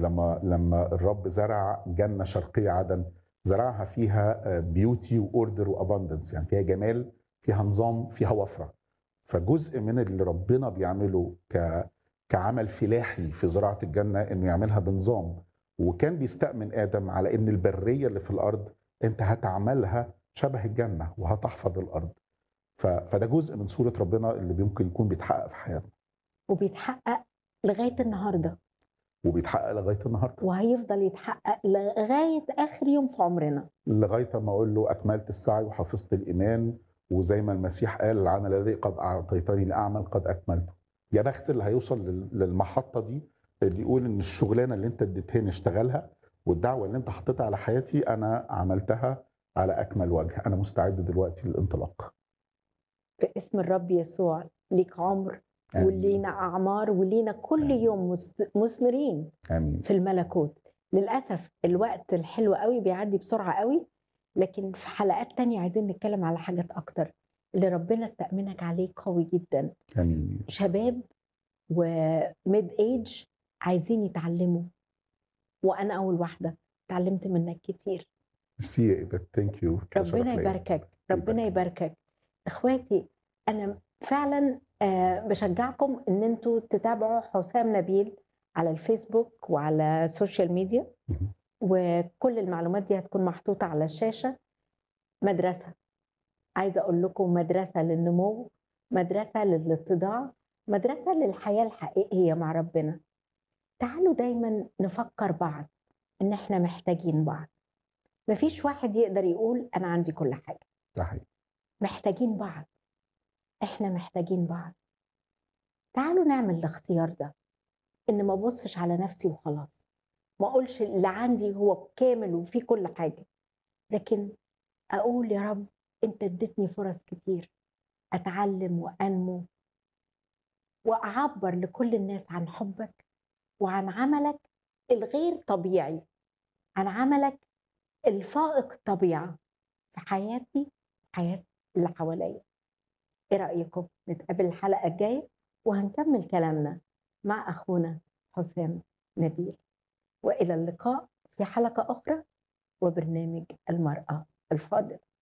لما لما الرب زرع جنه شرقيه عدن زرعها فيها بيوتي واوردر واباندنس يعني فيها جمال فيها نظام فيها وفره فجزء من اللي ربنا بيعمله ك كعمل فلاحي في زراعه الجنه انه يعملها بنظام وكان بيستأمن ادم على ان البريه اللي في الارض انت هتعملها شبه الجنه وهتحفظ الارض ف... فده جزء من صوره ربنا اللي ممكن يكون بيتحقق في حياتنا وبيتحقق لغايه النهارده وبيتحقق لغايه النهارده وهيفضل يتحقق لغايه اخر يوم في عمرنا لغايه ما اقول له اكملت السعي وحفظت الايمان وزي ما المسيح قال العمل الذي قد اعطيتني لاعمل قد اكملته يا بخت اللي هيوصل لل- للمحطه دي اللي يقول ان الشغلانه اللي انت اديتهاني اشتغلها والدعوه اللي انت حطيتها على حياتي انا عملتها على اكمل وجه انا مستعد دلوقتي للانطلاق باسم الرب يسوع ليك عمر آمين. ولينا اعمار ولينا كل آمين. يوم مست- مثمرين امين في الملكوت للاسف الوقت الحلو قوي بيعدي بسرعه قوي لكن في حلقات تانية عايزين نتكلم على حاجات اكتر اللي ربنا استأمنك عليه قوي جدا امين شباب وميد ايج عايزين يتعلموا وانا اول واحده اتعلمت منك كتير ميرسي يا ايفا ثانك يو ربنا يباركك ربنا يباركك اخواتي انا فعلا آه، بشجعكم ان انتوا تتابعوا حسام نبيل على الفيسبوك وعلى السوشيال ميديا مهم. وكل المعلومات دي هتكون محطوطه على الشاشه مدرسه عايزه اقول لكم مدرسه للنمو مدرسه للاتضاع مدرسه للحياه الحقيقيه مع ربنا تعالوا دايما نفكر بعض ان احنا محتاجين بعض مفيش واحد يقدر يقول انا عندي كل حاجه ده حقيقي محتاجين بعض احنا محتاجين بعض تعالوا نعمل الاختيار ده ان ما ابصش على نفسي وخلاص ما اقولش اللي عندي هو كامل وفيه كل حاجه لكن اقول يا رب انت اديتني فرص كتير اتعلم وانمو واعبر لكل الناس عن حبك وعن عملك الغير طبيعي عن عملك الفائق الطبيعه في حياتي حياه اللي حواليا ايه رايكم نتقابل الحلقه الجايه وهنكمل كلامنا مع اخونا حسام نبيل والى اللقاء في حلقه اخرى وبرنامج المراه الفاضله